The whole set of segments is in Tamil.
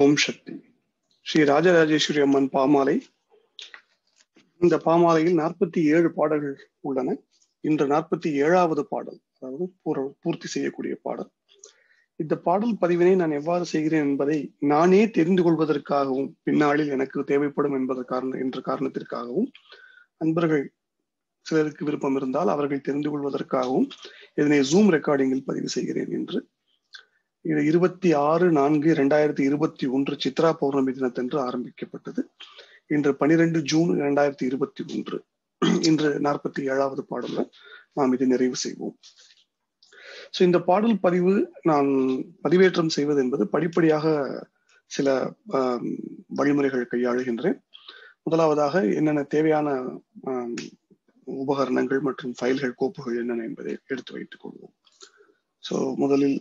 ஓம் சக்தி ஸ்ரீ ராஜராஜேஸ்வரி அம்மன் பாமாலை இந்த பாமாலையில் நாற்பத்தி ஏழு பாடல்கள் உள்ளன இன்று நாற்பத்தி ஏழாவது பாடல் அதாவது பூர- பூர்த்தி செய்யக்கூடிய பாடல் இந்த பாடல் பதிவினை நான் எவ்வாறு செய்கிறேன் என்பதை நானே தெரிந்து கொள்வதற்காகவும் பின்னாளில் எனக்கு தேவைப்படும் என்பது காரணம் என்ற காரணத்திற்காகவும் அன்பர்கள் சிலருக்கு விருப்பம் இருந்தால் அவர்கள் தெரிந்து கொள்வதற்காகவும் இதனை ஜூம் ரெக்கார்டிங்கில் பதிவு செய்கிறேன் என்று இது இருபத்தி ஆறு நான்கு இரண்டாயிரத்தி இருபத்தி ஒன்று சித்ரா பௌர்ணமி தினத்தன்று ஆரம்பிக்கப்பட்டது இன்று பனிரெண்டு ஜூன் இரண்டாயிரத்தி இருபத்தி ஒன்று இன்று நாற்பத்தி ஏழாவது பாடல்ல நாம் இதை நிறைவு செய்வோம் ஸோ இந்த பாடல் பதிவு நான் பதிவேற்றம் செய்வது என்பது படிப்படியாக சில ஆம், வழிமுறைகள் கையாளுகின்றேன் முதலாவதாக என்னென்ன தேவையான ஆம், உபகரணங்கள் மற்றும் ஃபைல்கள் கோப்புகள் என்னென்ன என்பதை எடுத்து வைத்துக் கொள்வோம் ஸோ முதலில்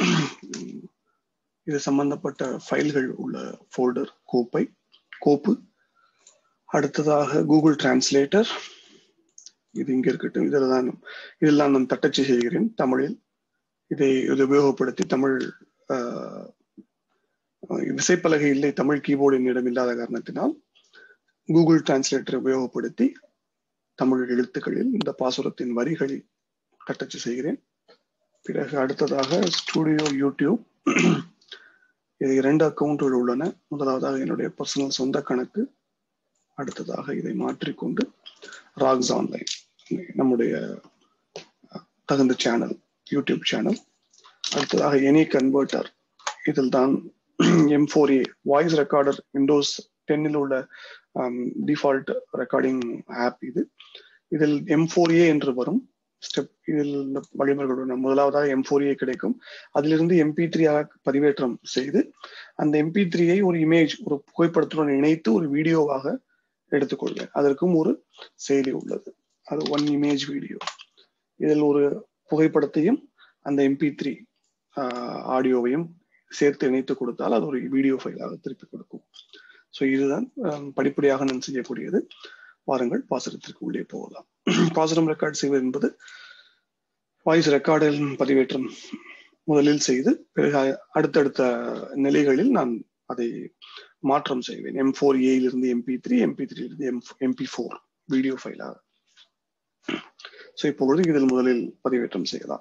இது சம்பந்தப்பட்ட ஃபைல்கள் உள்ள ஃபோல்டர் கோப்பை கோப்பு அடுத்ததாக கூகுள் டிரான்ஸ்லேட்டர் இது இங்க இருக்கட்டும் இதில் தான் இதெல்லாம் நான் தட்டச்சு செய்கிறேன் தமிழில் இதை இதை உபயோகப்படுத்தி தமிழ் ஆஹ், விசைப்பலகை இல்லை தமிழ் கீபோர்டு என்னிடம் இல்லாத காரணத்தினால் கூகுள் டிரான்ஸ்லேட்டரை உபயோகப்படுத்தி தமிழ் எழுத்துக்களில் இந்த பாசுரத்தின் வரிகளை தட்டச்சு செய்கிறேன் பிறகு அடுத்ததாக ஸ்டூடியோ யூடியூப் இது இரண்டு அக்கவுண்டுகள் உள்ளன முதலாவதாக என்னுடைய பர்சனல் சொந்த கணக்கு அடுத்ததாக இதை மாற்றிக்கொண்டு ராக்ஸ் ஆன்லைன் நம்முடைய தகுந்த சேனல் யூடியூப் சேனல் அடுத்ததாக எனி கன்வெர்ட்டர் இதில் தான் M four A voice recorder Windows டென்னில் உள்ள டிஃபால்ட் ரெக்கார்டிங் ஆப் இது இதில் எம் ஃபோர் ஏ என்று வரும் ஸ்டெப் இதில் இந்த வழிமுறைகள் உள்ளன. முதலாவதாக எம் ஃபோர் ஏ கிடைக்கும் அதிலிருந்து எம்பி த்ரீயாக பதிவேற்றம் செய்து அந்த எம்பி த்ரீயை ஒரு இமேஜ் ஒரு புகைப்படத்துடன் இணைத்து ஒரு வீடியோவாக எடுத்துக்கொள்வேன் அதற்கும் ஒரு செயலி உள்ளது அது ஒன் இமேஜ் வீடியோ இதில் ஒரு புகைப்படத்தையும் அந்த எம்பி த்ரீ ஆடியோவையும் சேர்த்து இணைத்து கொடுத்தால் அது ஒரு வீடியோ ஃபைலாக திருப்பி கொடுக்கும் ஸோ இதுதான் ஆஹ், படிப்படியாக நான் செய்யக்கூடியது வாருங்கள் பாசுரத்திற்கு உள்ளே போகலாம் பாசுரம் ரெக்கார்ட் செய்வது என்பது வாய்ஸ் ரெக்கார்டில் பதிவேற்றம் முதலில் செய்து பிறகு அடுத்தடுத்த நிலைகளில் நான் அதை மாற்றம் செய்வேன் எம் ஃபோர் இருந்து எம்பி த்ரீ எம்பி த்ரீலிருந்து எம் எம்பி ஃபோர் வீடியோ ஃபைலாக ஸோ இப்பொழுது இதில் முதலில் பதிவேற்றம் செய்யலாம்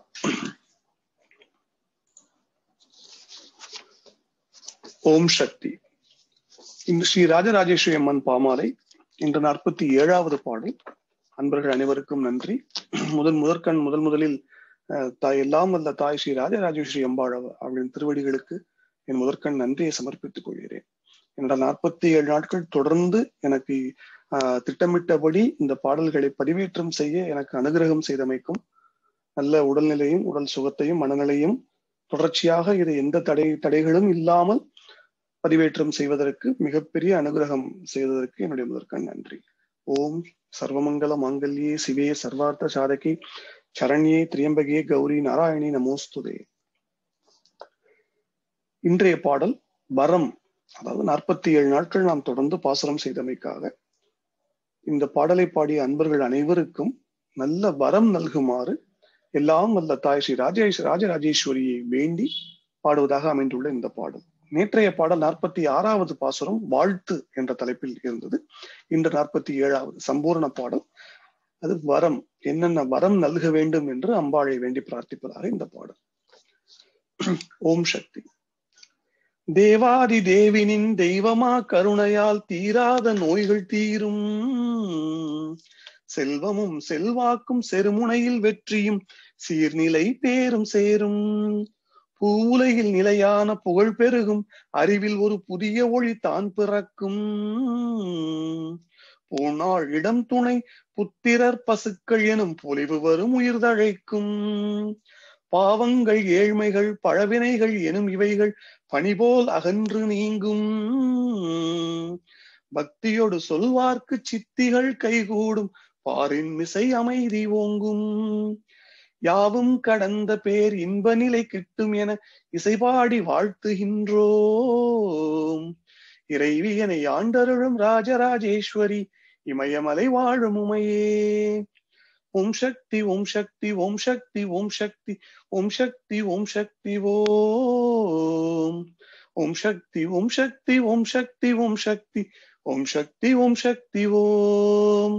ஓம் சக்தி இன்று ஸ்ரீ ராஜராஜேஸ்வரி அம்மன் பாமாலை இன்று நாற்பத்தி ஏழாவது பாடல் அன்பர்கள் அனைவருக்கும் நன்றி முதன் முதற்கண் முதல் முதலில் அஹ், தாய் எல்லாம் வல்ல தாய் ஸ்ரீ ராஜராஜேஸ்வரி அம்பாள் அவ- அவளின் திருவடிகளுக்கு என் முதற்கண் நன்றியை சமர்ப்பித்துக் கொள்கிறேன் என்னோட நாற்பத்தி ஏழு நாட்கள் தொடர்ந்து எனக்கு ஆஹ், திட்டமிட்டபடி இந்த பாடல்களை பதிவேற்றம் செய்ய எனக்கு அனுகிரகம் செய்தமைக்கும் நல்ல உடல்நிலையும் உடல் சுகத்தையும் மனநிலையும் தொடர்ச்சியாக இது எந்த தடை தடைகளும் இல்லாமல் பதிவேற்றம் செய்வதற்கு மிகப்பெரிய அனுகிரகம் செய்ததற்கு என்னுடைய முதற்கண் நன்றி ஓம் சர்வமங்கல மாங்கல்யே சிவே சர்வார்த்த சாதகி சரண்யே திரியம்பகே கௌரி நாராயணி நமோஸ்துதே இன்றைய பாடல் வரம் அதாவது நாற்பத்தி ஏழு நாட்கள் நாம் தொடர்ந்து பாசுரம் செய்தமைக்காக இந்த பாடலை பாடிய அன்பர்கள் அனைவருக்கும் நல்ல வரம் நல்குமாறு எல்லாம் வல்ல தாய் ஸ்ரீ ராஜேஷ் ராஜராஜேஸ்வரியை வேண்டி பாடுவதாக அமைந்துள்ள இந்த பாடல் நேற்றைய பாடல் நாற்பத்தி ஆறாவது பாசுரம் வாழ்த்து என்ற தலைப்பில் இருந்தது இன்று நாற்பத்தி ஏழாவது சம்பூர்ண பாடல் அது வரம் என்னென்ன வரம் நல்க வேண்டும் என்று அம்பாளை வேண்டி பிரார்த்திப்பதாக இந்த பாடல் ஓம் சக்தி தேவாதி தேவினின் தெய்வமா கருணையால் தீராத நோய்கள் தீரும் செல்வமும் செல்வாக்கும் செருமுனையில் வெற்றியும் சீர்நிலை பேரும் சேரும் பூவுலையில் நிலையான புகழ் பெருகும் அறிவில் ஒரு புதிய ஒளி தான் பிறக்கும் போனாள் இடம் துணை புத்திரர் பசுக்கள் எனும் பொலிவு வரும் உயிர்தழைக்கும் பாவங்கள் ஏழ்மைகள் பழவினைகள் எனும் இவைகள் பனிபோல் அகன்று நீங்கும் பக்தியோடு சொல்வார்க்கு சித்திகள் கைகூடும் பாரின் மிசை அமைதி ஓங்கும் யாவும் கடந்த பேர் இன்ப நிலை கிட்டும் என இசைபாடி வாழ்த்துகின்றோம் இறைவியனை ஆண்டருளும் ராஜராஜேஸ்வரி இமயமலை வாழும் உமையே ஓம் சக்தி ஓம் சக்தி ஓம் சக்தி ஓம் சக்தி ஓம் சக்தி ஓம் சக்தி ஓம் ஓம் சக்தி ஓம் சக்தி ஓம் சக்தி ஓம் சக்தி ஓம் சக்தி ஓம் சக்தி ஓம்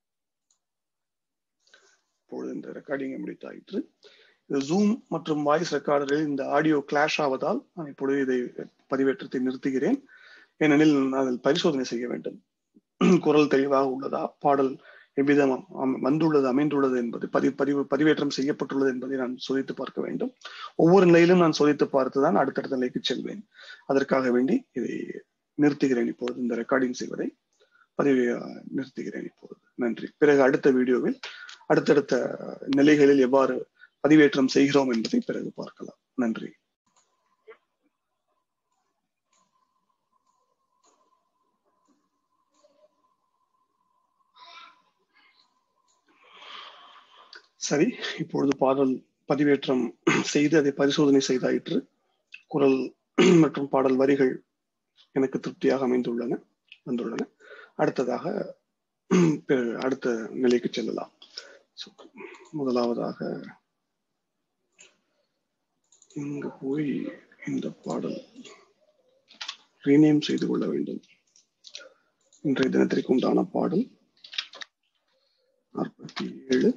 இப்பொழுது இந்த ரெக்கார்டிங்கை முடித்தாயிற்று இது ஜூம் மற்றும் வாய்ஸ் ரெக்கார்டரில் இந்த ஆடியோ கிளாஷ் ஆவதால் நான் இப்பொழுது இதை பதிவேற்றத்தை நிறுத்துகிறேன் ஏனெனில் அதில் பரிசோதனை செய்ய வேண்டும் குரல் தெளிவாக உள்ளதா பாடல் எவ்விதம் வந்துள்ளது அமைந்துள்ளது என்பது பதிவு பதிவு பதிவேற்றம் செய்யப்பட்டுள்ளது என்பதை நான் சோதித்து பார்க்க வேண்டும் ஒவ்வொரு நிலையிலும் நான் சோதித்து பார்த்துதான் அடுத்தடுத்த நிலைக்கு செல்வேன் அதற்காக வேண்டி இதை நிறுத்துகிறேன் இப்பொழுது இந்த ரெக்கார்டிங் செய்வதை பதிவு நிறுத்துகிறேன் இப்பொழுது நன்றி பிறகு அடுத்த வீடியோவில் அடுத்தடுத்த நிலைகளில் எவ்வாறு பதிவேற்றம் செய்கிறோம் என்பதை பிறகு பார்க்கலாம் நன்றி சரி இப்பொழுது பாடல் பதிவேற்றம் செய்து அதை பரிசோதனை செய்தாயிற்று குரல் மற்றும் பாடல் வரிகள் எனக்கு திருப்தியாக அமைந்துள்ளன வந்துள்ளன அடுத்ததாக அடுத்த நிலைக்கு செல்லலாம் முதலாவதாக இங்கு போய் இந்த பாடல் ரீநேம் செய்து கொள்ள வேண்டும் இன்றைய தினத்திற்கு உண்டான பாடல் நாற்பத்தி ஏழு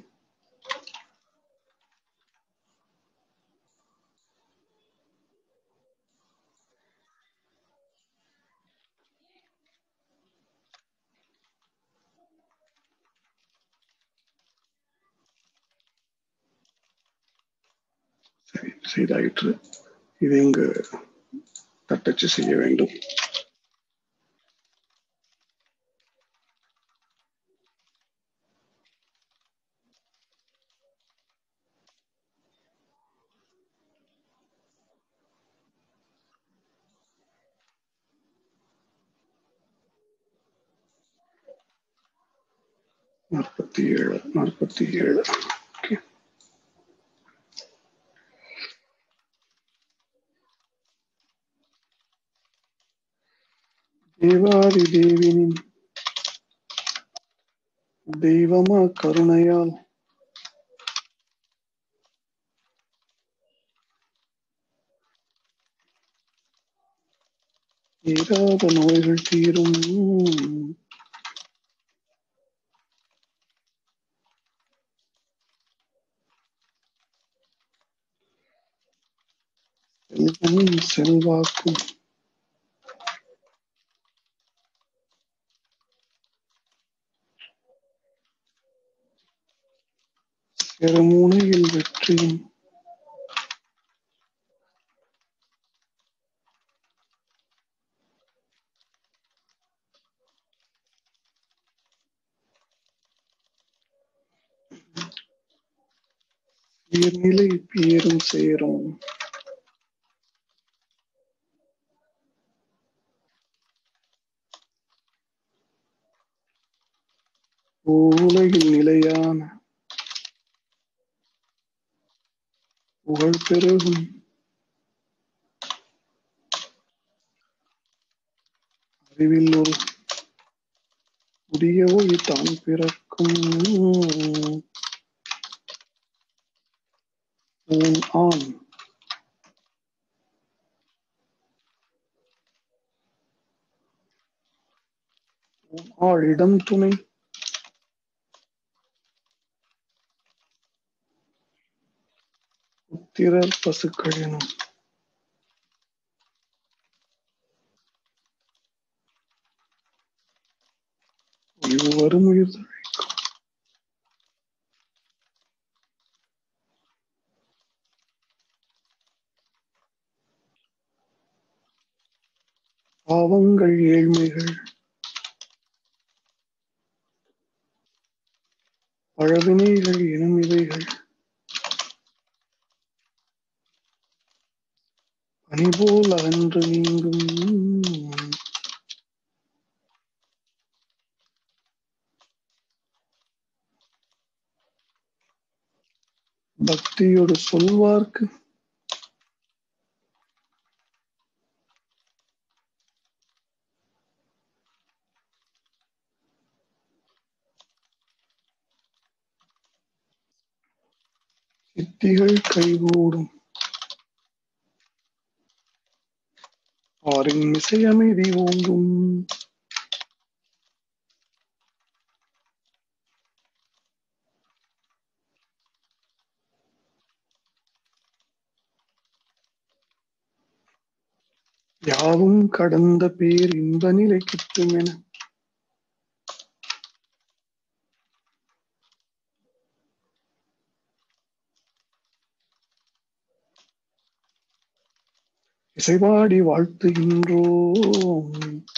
சரி செய்தாயிற்று இது இங்கு தட்டச்சு செய்ய வேண்டும் நாற்பத்தி ஏழு நாற்பத்தி ஏழு ஓகே தேவாதி தேவினின் தெய்வமா கருணையால் தீராத நோய்கள் தீரும் செல்வமும் செல்வாக்கும் செருமுனையில் வெற்றியும் சீர்நிலை பேரும் சேரும் உலகில் நிலையான புகழ் பெருகும் அறிவில் ஒரு புதிய ஒளி தான் பிறக்கும் உன் ஆண் உன் ஆளிடம் துணை புத்திரர் பசுக்கள் எனும் வரும் உயிர் தழைக்கும் பாவங்கள் ஏழ்மைகள் பழவினைகள் எனும் இவைகள் பனிபோல் அகன்று நீங்கும் பக்தியோடு சொல்வார்க்கு சித்திகள் கைகூடும் பாரின் மிசை அமைதி ஓங்கும் யாவும் கடந்த பேர் இன்ப நிலை கிட்டும் என இசைவாடி வாழ்த்துகின்றோம்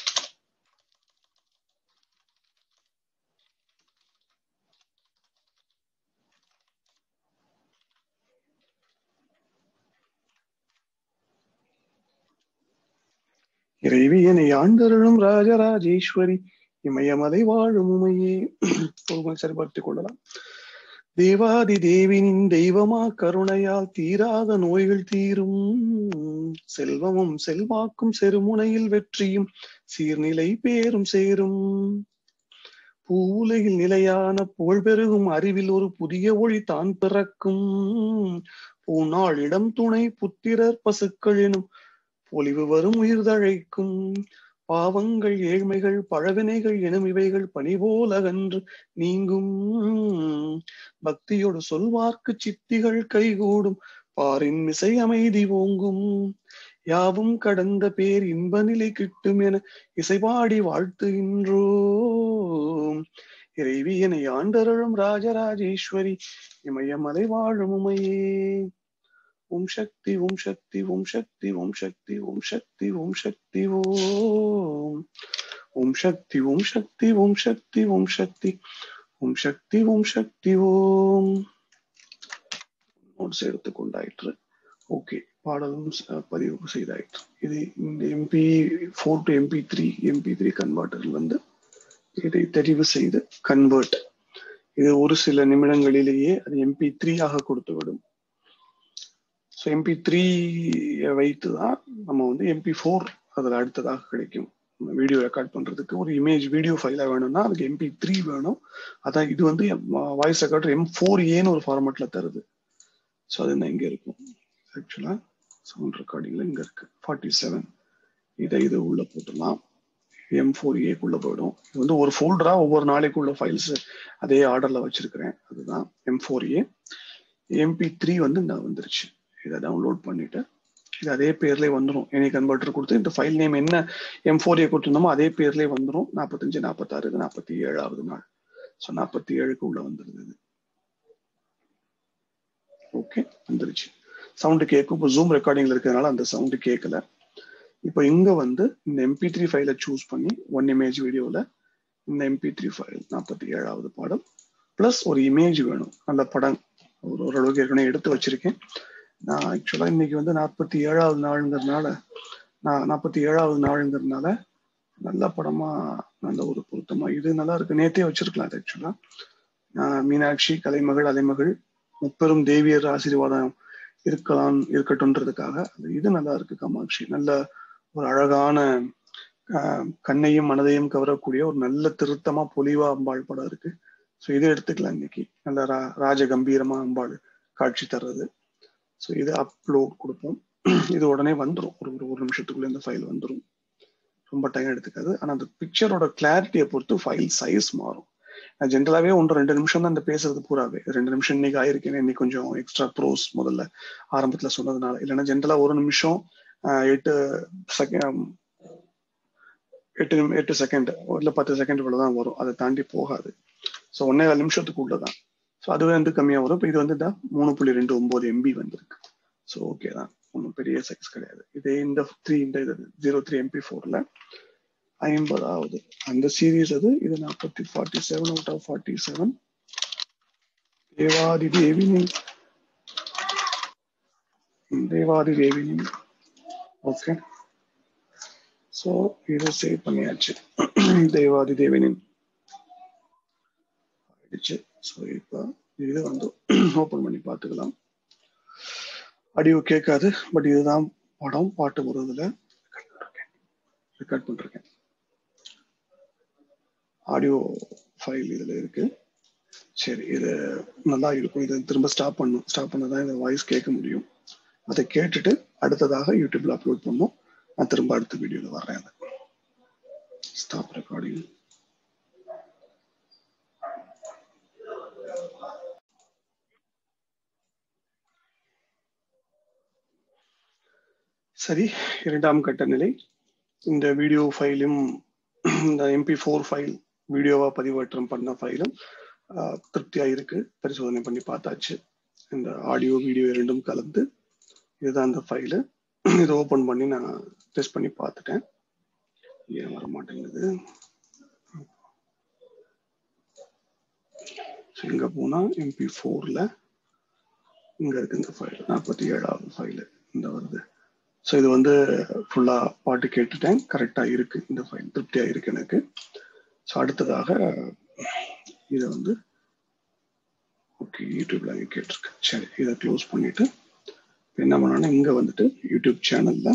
இறைவியனை ஆண்டருளும் ராஜராஜேஸ்வரி இமயமலை வாழும் உமையே ஒருவன் சரிபார்த்துக் கொள்ளலாம் தேவாதி தேவினின் தெய்வமா கருணையால் தீராத நோய்கள் தீரும் செல்வமும் செல்வாக்கும் செருமுனையில் வெற்றியும் சீர்நிலை பேரும் சேரும் பூவுலகில் நிலையான புகழ் பெருகும் அறிவில் ஒரு புதிய ஒளி தான் பிறக்கும் பூநாள் இடம் துணை புத்திரர் பசுக்கள் எனும் பொலிவு வரும் உயிர்தழைக்கும் பாவங்கள் ஏழ்மைகள் பழவினைகள் எனும் இவைகள் பணிபோல் அகன்று நீங்கும் பக்தியோடு சொல்வார்க்கு சித்திகள் கைகூடும் பாரின் மிசை அமைதி ஓங்கும் யாவும் கடந்த பேர் இன்ப நிலை கிட்டும் என இசைபாடி வாழ்த்துகின்றோம் இறைவியனை ஆண்டருளும் ராஜராஜேஸ்வரி இமயமலை வாழும் உமையே ஓம் சக்தி ஓம் சக்தி ஓம் சக்தி ஓம் சக்தி ஓம் சக்தி ஓம் சக்தி ஓம் ஓம் சக்தி ஓம் சக்தி ஓம் சக்தி ஓம் சக்தி ஓம் சக்தி ஓம் சக்தி ஓம் நோட்ஸ் எடுத்துக்கொண்டாயிற்று ஓகே பாடலும் பதிவு செய்தாயிற்று இது இந்த MP four to MP three MP three கன்வெர்ட்டரில் வந்து இதை தெரிவு செய்து கன்வெர்ட் இது ஒரு சில நிமிடங்களிலேயே அது எம்பி த்ரீ ஆக கொடுத்து விடும் ஸோ எம்பி த்ரீ வைத்து தான் நம்ம வந்து எம்பி ஃபோர் அதில் அடுத்ததாக கிடைக்கும் வீடியோ ரெக்கார்ட் பண்ணுறதுக்கு ஒரு இமேஜ் வீடியோ ஃபைலாக வேணும்னா அதுக்கு எம்பி த்ரீ வேணும் அதான் இது வந்து வாய்ஸ் ரெக்கார்டர் எம் ஃபோர் ஏன்னு ஒரு ஃபார்மெட்டில் தருது ஸோ அது என்ன இங்கே இருக்கும் ஆக்சுவலாக சவுண்ட் ரெக்கார்டிங்கில் இங்கே இருக்கு ஃபார்ட்டி செவன் இதை இது உள்ளே போட்டுடலாம் எம் ஃபோர் ஏக்குள்ளே போயிடும் இது வந்து ஒரு ஃபோல்டராக ஒவ்வொரு நாளைக்குள்ள ஃபைல்ஸ் அதே ஆர்டரில் வச்சிருக்கிறேன் அதுதான் M four A MP three வந்து நான் வந்துருச்சு இதை டவுன்லோட் பண்ணிட்டு இது அதே பேர்லேயே வந்துடும் எனி கன்வெர்டர் கொடுத்து இந்த ஃபைல் நேம் என்ன எம் ஃபோர் ஏ கொடுத்துருந்தோமோ அதே பேர்லேயே வந்துடும் நாற்பத்தஞ்சு நாற்பத்தாறு இது நாற்பத்தி ஏழாவது நாள் ஸோ நாற்பத்தி ஏழுக்கு உள்ள வந்துருது இது ஓகே வந்துருச்சு சவுண்டு கேட்கும் இப்போ ஜூம் ரெக்கார்டிங்ல இருக்கிறதுனால அந்த சவுண்டு கேட்கல இப்போ இங்க வந்து இந்த எம்பி த்ரீ ஃபைலை சூஸ் பண்ணி ஒன் இமேஜ் வீடியோவில் இந்த எம்பி த்ரீ ஃபைல் நாற்பத்தி ஏழாவது பாடம் ப்ளஸ் ஒரு இமேஜ் வேணும் அந்த படம் ஒரு ஓரளவுக்கு ஏற்கனவே எடுத்து வச்சிருக்கேன் நான் ஆக்சுவலா இன்னைக்கு வந்து நாற்பத்தி ஏழாவது நாளுங்கிறதுனால நான் நாற்பத்தி ஏழாவது நாளுங்கிறதுனால நல்ல படமா நல்ல ஒரு பொருத்தமா இது நல்லா இருக்கு நேத்தே வச்சிருக்கலாம் அது ஆக்சுவலா மீனாட்சி கலைமகள் அலைமகள் முப்பெரும் தேவியர் ஆசீர்வாதம் இருக்கலாம் இருக்கட்டும்ன்றதுக்காக இது நல்லா இருக்கு காமாட்சி நல்ல ஒரு அழகான கண்ணையும் மனதையும் கவரக்கூடிய ஒரு நல்ல திருத்தமா பொலிவா அம்பாள் படம் இருக்கு ஸோ இதை எடுத்துக்கலாம் இன்னைக்கு நல்ல ரா ராஜ கம்பீரமா அம்பாள் காட்சி தர்றது ஸோ இது அப்லோட் கொடுப்போம் இது உடனே வந்துடும் ஒரு ஒரு ஒரு நிமிஷத்துக்குள்ள இந்த ஃபைல் வந்துடும் ரொம்ப டைம் எடுத்துக்காது ஆனால் அந்த பிக்சரோட கிளாரிட்டியை பொறுத்து ஃபைல் சைஸ் மாறும் நான் ஜென்ரலாகவே ஒன்று ரெண்டு நிமிஷம் தான் இந்த பேசுறது பூராவே ரெண்டு நிமிஷம் இன்னைக்கு ஆயிருக்கேன் இன்னைக்கு கொஞ்சம் எக்ஸ்ட்ரா ப்ரோஸ் முதல்ல ஆரம்பத்தில் சொன்னதுனால இல்லைன்னா ஜென்ரலாக ஒரு நிமிஷம் எட்டு செகண்ட் எட்டு எட்டு செகண்ட் இல்லை பத்து செகண்ட் தான் வரும் அதை தாண்டி போகாது ஸோ ஒன்னே கால் நிமிஷத்துக்கு உள்ளதான் ஸோ அது வந்து கம்மியாக வரும் இப்போ இது வந்து தான் மூணு புள்ளி ரெண்டு ஒம்பது எம்பி வந்திருக்கு ஸோ ஓகே தான் ஒன்றும் பெரிய சைஸ் கிடையாது இதே இந்த த்ரீ இந்த இது ஜீரோ த்ரீ எம்பி ஃபோரில் ஐம்பதாவது அந்த சீரீஸ் அது இது நாற்பத்தி forty seven out of forty seven Devathi Devini Devathi Devini okay so இது சேவ் பண்ணியாச்சு தேவாதி தேவினின் ஆயிடுச்சு ஸோ இப்போ இது வந்து ஓப்பன் பண்ணி பார்த்துக்கலாம் ஆடியோ கேட்காது பட் இதுதான் படம் பாட்டு வருதுல ரெக்கார்ட் பண்ணிருக்கேன் ஆடியோ ஃபைல் இதில் இருக்கு சரி இது நல்லா இருக்கும் இதை திரும்ப ஸ்டாப் பண்ணும் ஸ்டாப் பண்ணதான் இந்த வாய்ஸ் கேட்க முடியும் அதை கேட்டுட்டு அடுத்ததாக யூடியூப்ல அப்லோட் பண்ணோம் நான் திரும்ப அடுத்த வீடியோல வர்றேன் ஸ்டாப் ரெக்கார்டிங் சரி இரண்டாம் கட்ட நிலை இந்த வீடியோ ஃபைலும் இந்த எம்பி ஃபோர் ஃபைல் வீடியோவா பதிவேற்றம் பண்ண ஃபைலும் திருப்தியா இருக்கு பரிசோதனை பண்ணி பார்த்தாச்சு இந்த ஆடியோ வீடியோ இரண்டும் கலந்து இதுதான் அந்த ஃபைலு இதை ஓப்பன் பண்ணி நான் டெஸ்ட் பண்ணி பார்த்துட்டேன் ஏன் வர மாட்டேங்குது இங்க போனா எம்பி ஃபோர்ல இங்க இருக்கு இந்த ஃபைல் நாற்பத்தி ஏழாவது ஃபைலு இந்த வருது ஸோ இது வந்து ஃபுல்லா பாட்டு கேட்டுட்டேன் கரெக்டா இருக்கு இந்த ஃபைல் திருப்தியா இருக்கு எனக்கு ஸோ அடுத்ததாக இதை வந்து ஓகே யூடியூப்ல அங்கே கேட்டிருக்கு சரி இதை க்ளோஸ் பண்ணிட்டு என்ன பண்ணோன்னா இங்க வந்துட்டு யூடியூப் சேனல்ல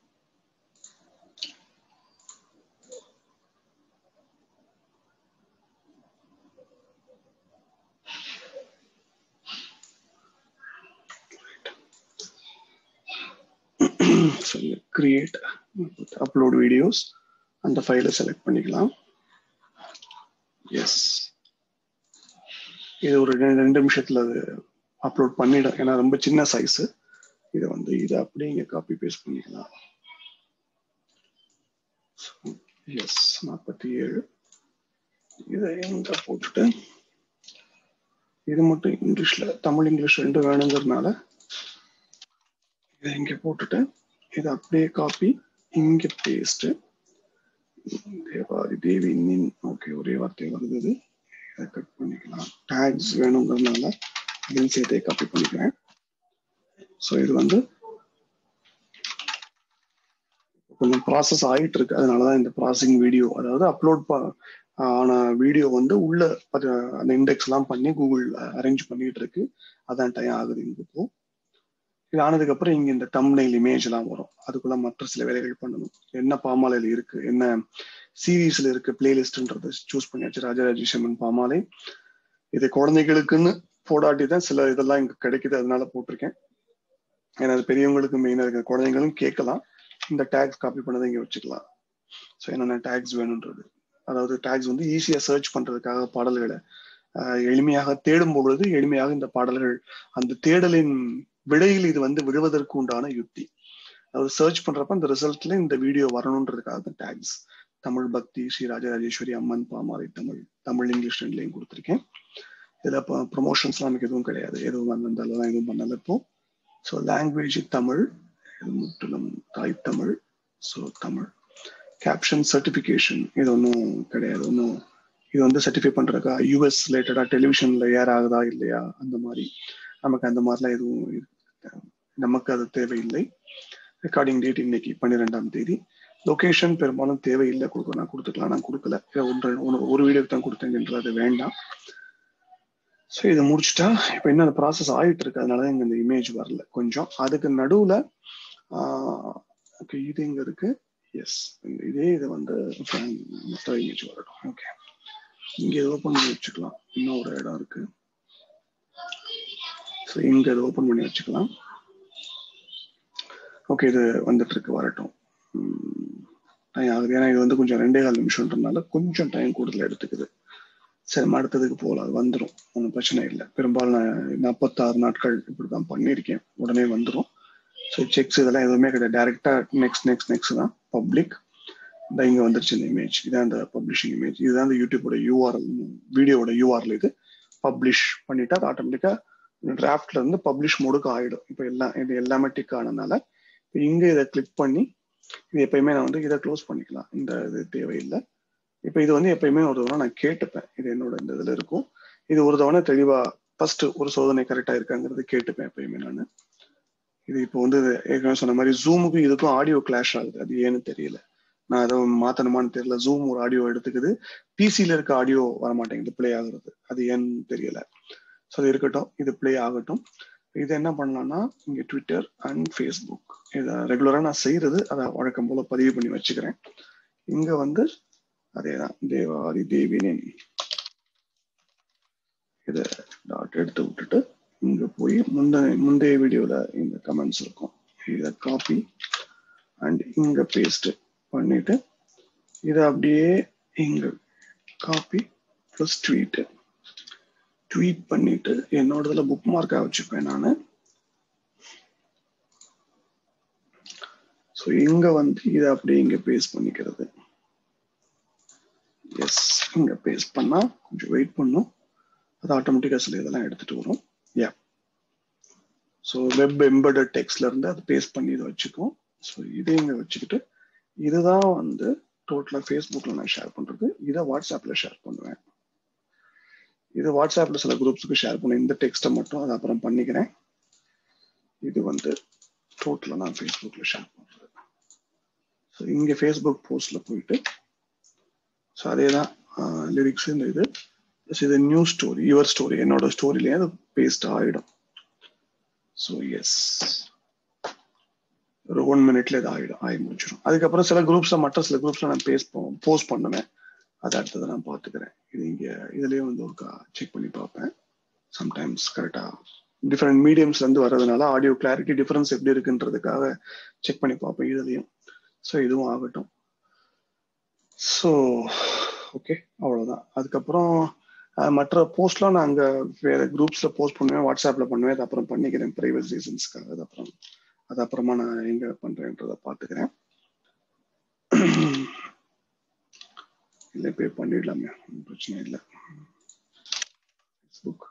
கிரியேட் அப்லோட் வீடியோஸ் அந்த ஃபைலை செலக்ட் பண்ணிக்கலாம் எஸ் இது ஒரு ரெண்டு நிமிஷத்துல அது அப்லோட் பண்ணிடும் ஏன்னா ரொம்ப சின்ன சைஸ் இதை வந்து இதை அப்படியே இங்க காப்பி பேஸ்ட் பண்ணிக்கலாம் எஸ் நாற்பத்தி ஏழு இதை எங்க போட்டுட்டு இது மட்டும் இங்கிலீஷ்ல தமிழ் இங்கிலீஷ் ரெண்டும் வேணுங்கிறதுனால இதை இங்க போட்டுட்டு இதை அப்படியே காப்பி இங்க பேஸ்ட் தேவாதி தேவி இன்னின் ஓகே ஒரே வார்த்தை வருது இதை கட் பண்ணிக்கலாம் டேக்ஸ் வேணுங்கிறதுனால இதையும் சேர்த்தே காப்பி பண்ணிக்கிறேன் ஸோ இது வந்து கொஞ்சம் ப்ராசஸ் ஆகிட்டு இருக்கு அதனாலதான் இந்த ப்ராசஸிங் வீடியோ அதாவது அப்லோட் ஆன வீடியோ வந்து உள்ள அந்த இண்டெக்ஸ் எல்லாம் பண்ணி கூகுள் அரேஞ்ச் பண்ணிட்டு இருக்கு அதான் டைம் ஆகுது இங்க இப்போ இது ஆனதுக்கு அப்புறம் இங்க இந்த தம்னைல் இமேஜ் எல்லாம் வரும் அதுக்குள்ள மற்ற சில வேலைகள் பண்ணணும் என்ன பாமாலையில் இருக்கு என்ன சீரீஸ்ல இருக்கு பிளேலிஸ்ட்ன்றத சூஸ் பண்ணியாச்சு ராஜராஜேஸ்வரன் பாமாலை இது குழந்தைகளுக்குன்னு போடாட்டி தான் சில இதெல்லாம் இங்க கிடைக்குது அதனால போட்டிருக்கேன் ஏன்னா அது பெரியவங்களுக்கு மெயினா இருக்கு குழந்தைங்களும் கேட்கலாம் இந்த டேக்ஸ் காப்பி பண்ணதை இங்க வச்சுக்கலாம் ஸோ என்னென்ன டேக்ஸ் வேணுன்றது அதாவது டேக்ஸ் வந்து ஈஸியா சர்ச் பண்றதுக்காக பாடல்களை எளிமையாக தேடும் பொழுது எளிமையாக இந்த பாடல்கள் அந்த தேடலின் விடையில் இது வந்து விழுவதற்கு உண்டான யுக்தி அதாவது சர்ச் பண்றப்ப அந்த ரிசல்ட்ல இந்த வீடியோ வரணுன்றதுக்காக தான் டேக்ஸ் தமிழ் பக்தி ஸ்ரீ ராஜராஜேஸ்வரி அம்மன் பாமாலை தமிழ் தமிழ் இங்கிலீஷ் ரெண்டுலையும் கொடுத்துருக்கேன் இதுல இப்போ ப்ரொமோஷன்ஸ்லாம் எனக்கு எதுவும் கிடையாது எதுவும் வந்ததெல்லாம் எதுவும் பண்ணல இப்போ ஸோ லாங்குவேஜ் தமிழ் இது முற்றிலும் தாய் Tamil so Tamil caption certification இது ஒன்றும் கிடையாது ஒன்றும் இது வந்து சர்டிஃபை பண்றதுக்கா யூஎஸ் ரிலேட்டடா டெலிவிஷன்ல ஏர் ஆகுதா இல்லையா அந்த மாதிரி நமக்கு அந்த மாதிரிலாம் எதுவும் நமக்கு அது தேவையில்லை ரெக்கார்டிங் டேட் இன்னைக்கு பன்னிரெண்டாம் தேதி லொகேஷன் பெரும்பாலும் தேவையில்லை கொடுக்க நான் கொடுத்துக்கலாம் நான் கொடுக்கல ஒன்று ஒரு வீடியோக்கு தான் கொடுத்தேங்கன்றது வேண்டாம் ஸோ இதை முடிச்சுட்டா இப்போ என்ன அந்த ப்ராசஸ் ஆகிட்டு இருக்கு அதனால தான் இந்த இமேஜ் வரல கொஞ்சம் அதுக்கு நடுவில் ஓகே இது இங்கே இருக்கு எஸ் இதே இது வந்து மொத்த இமேஜ் வரட்டும் ஓகே இங்கே ஓப்பன் பண்ணி வச்சுக்கலாம் இன்னும் ஒரு இடம் இருக்கு ஸோ இங்கே இதை ஓப்பன் பண்ணி வச்சுக்கலாம் ஓகே இது வந்துட்டு இருக்கு வரட்டும் டைம் ஆகுது ஏன்னா இது வந்து கொஞ்சம் ரெண்டே கால் நிமிஷம்ன்றதுனால கொஞ்சம் டைம் கூடுதல் எடுத்துக்குது சரி அடுத்ததுக்கு போகலாம் அது வந்துடும் ஒன்றும் பிரச்சனை இல்லை பெரும்பாலும் நான் நாற்பத்தாறு நாட்கள் இப்படி தான் பண்ணியிருக்கேன் உடனே வந்துடும் ஸோ செக்ஸ் இதெல்லாம் எதுவுமே கிடையாது டேரெக்டா நெக்ஸ்ட் நெக்ஸ்ட் நெக்ஸ்ட் தான் பப்ளிக் இந்த இங்கே வந்துருச்சு இந்த இமேஜ் இதான் இந்த பப்ளிஷிங் இமேஜ் இதுதான் இந்த யூடியூபோட யூஆர்எல் வீடியோட யூஆர்எல் இது பப்ளிஷ் பண்ணிட்டு அது ஆட்டோமேட்டிக்கா டிராஃப்ட்ல இருந்து பப்ளிஷ் மோடுக்கு ஆயிடும் இப்போ எல்லாம் இது எல்லாமே டிக் ஆனதுனால இப்போ இங்கே இதை கிளிக் பண்ணி இது எப்பயுமே நான் வந்து இதை க்ளோஸ் பண்ணிக்கலாம் இந்த இது தேவையில்லை இப்போ இது வந்து எப்பயுமே ஒரு தவணை நான் கேட்டுப்பேன் இது என்னோட இந்த இதில் இருக்கும் இது ஒரு தவணை தெளிவா ஃபர்ஸ்ட் ஒரு சோதனை கரெக்டா இருக்காங்கிறது கேட்டுப்பேன் எப்பயுமே நான் இது இப்போ வந்து ஏற்கனவே சொன்ன மாதிரி ஜூமுக்கும் இதுக்கும் ஆடியோ கிளாஷ் ஆகுது அது ஏன்னு தெரியல நான் அதை மாத்தணுமான்னு தெரியல ஜூம் ஒரு ஆடியோ எடுத்துக்குது பிசியில இருக்க ஆடியோ வரமாட்டேங்குது பிளே ஆகுறது அது ஏன்னு தெரியல ஸோ அது இருக்கட்டும் இது பிளே ஆகட்டும் இது என்ன பண்ணலாம்னா இங்க ட்விட்டர் அண்ட் ஃபேஸ்புக் இதை ரெகுலரா நான் செய்யறது அதை வழக்கம் போல பதிவு பண்ணி வச்சுக்கிறேன் இங்க வந்து அதேதான் தேவாதி தேவினே இதை டாட் எடுத்து விட்டுட்டு இங்க போய் முந்தைய முந்தைய வீடியோல இந்த கமெண்ட்ஸ் இருக்கும் இதை காப்பி அண்ட் இங்க பேஸ்ட் பண்ணிட்டு இதை அப்படியே இங்க காப்பி ப்ளஸ் ட்வீட் ட்வீட் பண்ணிட்டு என்னோடதுல புக் மார்க்காக வச்சுப்பேன் நான் ஸோ இங்க வந்து இதை அப்படியே இங்க பேஸ்ட் பண்ணிக்கிறது எஸ் இங்க பேஸ்ட் பண்ணா கொஞ்சம் வெயிட் பண்ணும் அது ஆட்டோமேட்டிக்காக சில இதெல்லாம் எடுத்துட்டு வரும் யா ஸோ வெப் எம்பர்டட் டெக்ஸ்ட்ல இருந்து அதை பேஸ்ட் பண்ணி இதை வச்சுக்கும் ஸோ இதை இங்க வச்சுக்கிட்டு இதுதான் வந்து டோட்டலாக ஃபேஸ்புக்கில் நான் ஷேர் பண்ணுறது இதை வாட்ஸ்அப்பில் ஷேர் பண்ணுவேன் இது வாட்ஸ்அப்பில் சில குரூப்ஸுக்கு ஷேர் பண்ண இந்த டெக்ஸ்ட்டை மட்டும் அதை அப்புறம் பண்ணிக்கிறேன் இது வந்து டோட்டலாக நான் ஃபேஸ்புக்கில் ஷேர் பண்ணுறது ஸோ இங்கே ஃபேஸ்புக் போஸ்ட்டில் போயிட்டு ஸோ அதே தான் லிரிக்ஸ் இந்த இது ப்ளஸ் இது நியூ ஸ்டோரி யுவர் ஸ்டோரி என்னோட ஸ்டோரிலேயே அது பேஸ்ட் ஆகிடும் ஸோ எஸ் ஒரு ஒன் மினிட்ல இது ஆகிடும் ஆகி முடிச்சிடும் அதுக்கப்புறம் சில குரூப்ஸ்ல மற்ற சில குரூப்ஸ்ல நான் பேஸ் போஸ்ட் பண்ணுவேன் அது அடுத்ததை நான் பார்த்துக்கிறேன் இது இங்க இதுலயே வந்து ஒரு செக் பண்ணி பார்ப்பேன் சம்டைம்ஸ் கரெக்டா டிஃப்ரெண்ட் மீடியம்ஸ்ல இருந்து வர்றதுனால ஆடியோ கிளாரிட்டி டிஃபரன்ஸ் எப்படி இருக்குன்றதுக்காக செக் பண்ணி பார்ப்பேன் இதுலயும் ஸோ இதுவும் ஆகட்டும் ஸோ ஓகே அவ்வளோதான் அதுக்கப்புறம் மற்ற போஸ்ட்லாம் நான் அங்கே வேற குரூப்ஸ்ல போஸ்ட் பண்ணுவேன் வாட்ஸ்அப்ல பண்ணுவேன் அது அப்புறம் பண்ணிக்கிறேன் ப்ரைவேட் ரீசன்ஸ்க்காக அது அப்புறம் அது அப்புறமா நான் எங்க பண்றேன்றத பாத்துக்கிறேன் இல்லை பே பண்ணிடலாமே ஒன்றும் பிரச்சனை இல்லை ஃபேஸ்புக்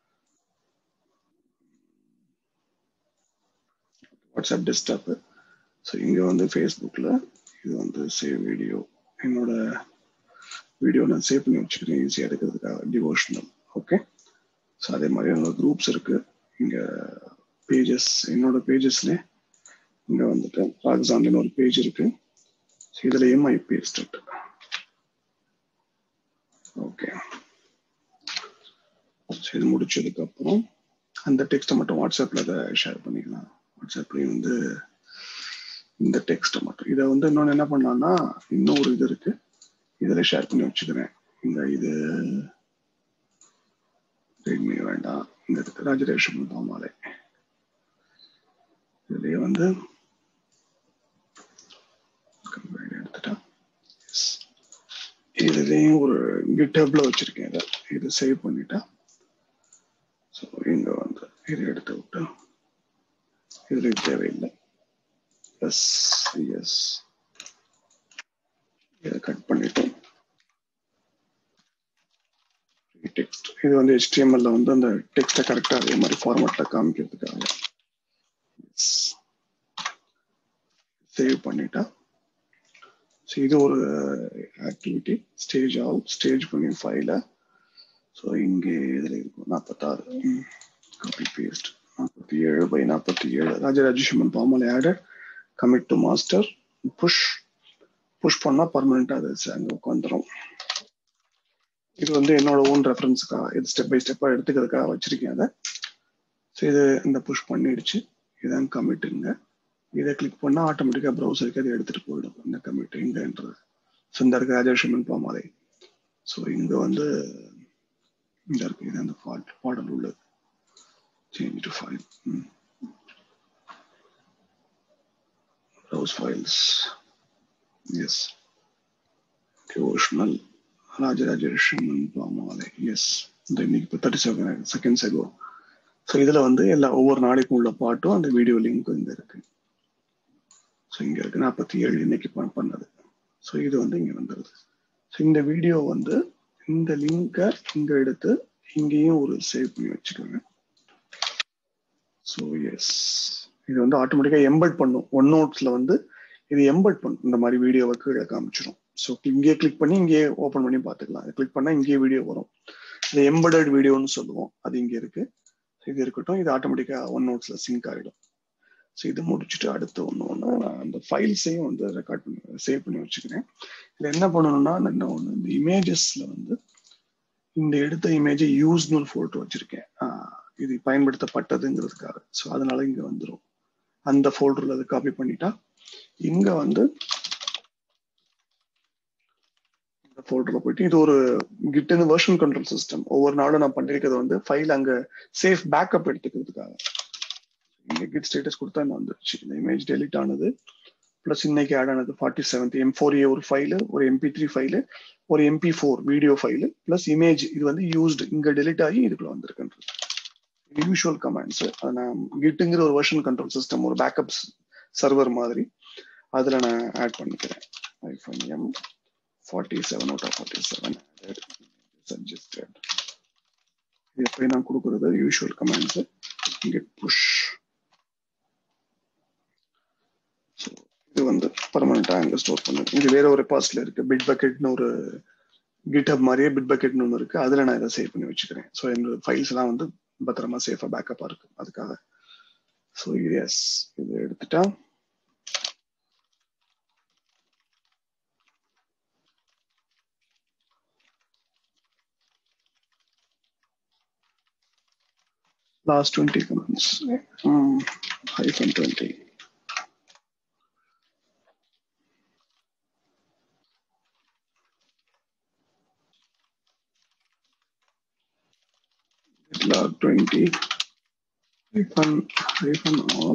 வாட்ஸ்அப் டெஸ்க்டாப் ஸோ இங்கே வந்து ஃபேஸ்புக்கில் இது வந்து சேவ் வீடியோ என்னோட வீடியோ நான் சேவ் பண்ணி வச்சுக்கிறேன் ஈஸியாக எடுக்கிறதுக்காக டிவோஷனல் ஓகே ஸோ அதே மாதிரி என்னோட குரூப்ஸ் இருக்கு இங்கே பேஜஸ் என்னோட பேஜஸ்ல இங்கே வந்துட்டு ஃபார் எக்ஸாம்பிள் ஒரு பேஜ் இருக்கு ஸோ இதுலேயும் ஐ பேஸ்ட் ஓகே ஸோ இது முடிச்சதுக்கு அப்புறம் அந்த டெக்ஸ்ட்டை மட்டும் வாட்ஸ்அப்பில் அதை ஷேர் பண்ணிக்கலாம் வாட்ஸ்அப்லேயும் வந்து இந்த டெக்ஸ்ட்டை மட்டும் இதை வந்து இன்னொன்று என்ன பண்ணலாம்னா இன்னும் ஒரு இது இருக்கு இதில் ஷேர் பண்ணி வச்சுக்கிறேன் இந்த இது ரெட்மி வேண்டாம் இந்த இருக்கு ராஜரேஷன் பாமாலை இதுலயே வந்து எடுத்துட்டா இதுலயும் ஒரு கிட்டப்ல வச்சிருக்கேன் இதை இது சேவ் பண்ணிட்டா ஸோ இங்க வந்து இதை எடுத்து விட்டு இதுல தேவையில்லை எஸ் எஸ் இதை கட் பண்ணிட்டு டெக்ஸ்ட் இது வந்து ஹெச்டிஎம்எல்ல வந்து அந்த டெக்ஸ்ட்டை கரெக்டாக அதே மாதிரி ஃபார்மேட்டில் காமிக்கிறதுக்காக சேவ் பண்ணிட்டா ஸோ இது ஒரு ஆக்டிவிட்டி ஸ்டேஜ் ஆகும் ஸ்டேஜ் பண்ணி ஃபைலை ஸோ இங்கே இதில் இருக்கும் நாற்பத்தாறு காப்பி பேஸ்ட் நாற்பத்தி ஏழு பை நாற்பத்தி ஏழு ராஜராஜேஸ்வரன் பாமல் added commit to master push push பண்ணால் பர்மனெண்ட்டாக அது அங்கே உட்காந்துரும் இது வந்து என்னோட ஓன் ரெஃபரன்ஸுக்காக இது ஸ்டெப் பை ஸ்டெப்பாக எடுத்துக்கிறதுக்காக வச்சிருக்கேன் அதை ஸோ இது இந்த புஷ் பண்ணிடுச்சு இதான் கமிட்டுங்க இதை கிளிக் பண்ணால் ஆட்டோமேட்டிக்காக ப்ரௌசருக்கு அதை எடுத்துகிட்டு போயிடும் இந்த கமிட் இங்கன்றது ஸோ இந்த இருக்க ராஜேஷ்மன் பாமாலை ஸோ இங்கே வந்து இந்த இருக்கு இது அந்த ஃபால்ட் பாடல் உள்ளது change to file browse files yes devotional Rajarajeswaran Pamalai yes இந்த இன்னைக்கு இப்போ தேர்ட்டி செவன் செகண்ட்ஸ் ஆகோ ஸோ இதில் வந்து எல்லா ஒவ்வொரு நாளைக்கும் உள்ள பாட்டும் அந்த வீடியோ லிங்க் இங்கே இருக்கு ஸோ இங்கே இருக்கு நாற்பத்தி ஏழு இன்னைக்கு பண்ணது ஸோ இது வந்து இங்கே வந்துடுது ஸோ இந்த வீடியோ வந்து இந்த லிங்கை இங்கே எடுத்து இங்கேயும் ஒரு சேவ் பண்ணி வச்சுக்கோங்க ஸோ எஸ் இது வந்து ஆட்டோமேட்டிக்காக எம்பட் பண்ணும் ஒன் நோட்ஸில் வந்து இது எம்பட் பண்ணும் இந்த மாதிரி வீடியோவை கீழே காமிச்சிடும் ஸோ இங்கேயே கிளிக் பண்ணி இங்கேயே ஓப்பன் பண்ணி பார்த்துக்கலாம் கிளிக் பண்ணால் இங்கேயே வீடியோ வரும் இது எம்படட் வீடியோன்னு சொல்லுவோம் அது இங்கே இருக்கு இது இருக்கட்டும் இது ஆட்டோமேட்டிக்காக ஒன் நோட்ஸில் சிங்க் ஆகிடும் ஸோ இது முடிச்சுட்டு அடுத்து ஒன்று ஒன்று நான் அந்த ஃபைல்ஸையும் வந்து ரெக்கார்ட் பண்ணி சேவ் பண்ணி வச்சுக்கிறேன் இதில் என்ன பண்ணணும்னா என்ன ஒன்று இந்த இமேஜஸில் வந்து இந்த எடுத்த இமேஜை யூஸ்னு ஒரு ஃபோட்டோ வச்சுருக்கேன் இது பயன்படுத்தப்பட்டதுங்கிறதுக்காக ஸோ அதனால இங்கே வந்துடும் அந்த ஃபோல்டரில் அதை காப்பி பண்ணிட்டா இங்கே வந்து இந்த ஃபோல்டரில் போயிட்டு இது ஒரு கிட்னு வெர்ஷன் கண்ட்ரோல் சிஸ்டம் ஒவ்வொரு நாளும் நான் பண்ணிருக்கிறது வந்து ஃபைல் அங்கே சேஃப் பேக்கப் எடுத்துக்கிறதுக்காக இங்கே கிட் ஸ்டேட்டஸ் கொடுத்தா என்ன வந்துருச்சு இந்த இமேஜ் டெலிட் ஆனது ப்ளஸ் இன்னைக்கு ஆட் ஆனது forty seventh M four A ஒரு ஃபைலு ஒரு எம்பி த்ரீ ஃபைலு ஒரு MP four video file plus image இது வந்து யூஸ்டு இங்கே டெலிட் ஆகி இதுக்குள்ள வந்திருக்குன்றது யூஷுவல் கமாண்ட்ஸ் அதை நான் கிட்டுங்கிற ஒரு வெர்ஷன் கண்ட்ரோல் சிஸ்டம் ஒரு பேக்கப் சர்வர் மாதிரி அதில் நான் ஆட் பண்ணிக்கிறேன் iPhone M forty seven out of forty seven suggested இது எப்படி நான் கொடுக்குறது யூஷுவல் கமாண்ட்ஸ் கெட் புஷ் இது வந்து பர்மனண்டா அங்க ஸ்டோர் பண்ணுது இது வேற ஒரு பாஸ்ட்ல இருக்கு பிட் பக்கெட்னு ஒரு கிட்ஹப் மாதிரியே பிட் பக்கெட்னு ஒன்று இருக்கு அதுல நான் இதை சேவ் பண்ணி வச்சுக்கிறேன் ஸோ என்னோட ஃபைல்ஸ் எல்லாம் வந்து பத்திரமா சேஃபா பேக்கப்பா இருக்கு அதுக்காக ஸோ எஸ் இது எடுத்துட்டா last 20 comments um, hyphen 20 log 20 hyphen hyphen all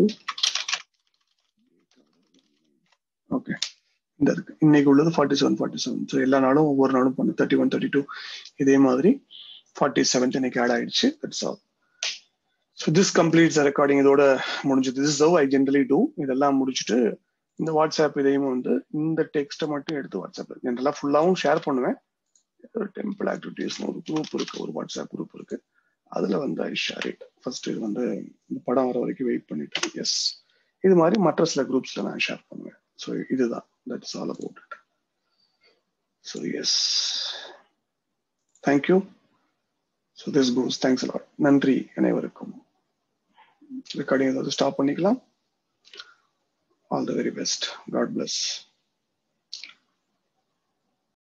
okay இந்த இருக்கு இன்னைக்கு உள்ளது forty seven forty seven so எல்லா நாளும் ஒவ்வொரு நாளும் பண்ணு தேர்ட்டி ஒன் தேர்ட்டி டூ இதே மாதிரி ஃபார்ட்டி செவன்த் இன்னைக்கு ஆட் ஆயிடுச்சு that's all so this completes recording இதோட முடிஞ்சது this how I generally do இதெல்லாம் முடிச்சுட்டு இந்த வாட்ஸ்அப் இதையும் வந்து இந்த டெக்ஸ்ட்டை மட்டும் எடுத்து வாட்ஸ்அப் ஜென்ரலாக ஃபுல்லாகவும் ஷேர் பண்ணுவேன் ஒரு டெம்பிள் ஆக்டிவிட்டீஸ்னு ஒரு குரூப் இருக்கு ஒரு வாட்ஸ்அப் குரூப் இருக்கு அதுல வந்து ஐ ஷேர் இட் ஃபர்ஸ்ட் இது வந்து இந்த படம் வர வரைக்கும் வெயிட் பண்ணிட்டு எஸ் இது மாதிரி மற்ற சில குரூப்ஸ்ல நான் ஷேர் பண்ணுவேன் ஸோ இதுதான் that's all about it so yes thank you so this goes thanks a lot நன்றி அனைவருக்கும் ரெக்கார்டிங் ஏதாவது ஸ்டாப் பண்ணிக்கலாம் all the very best God plus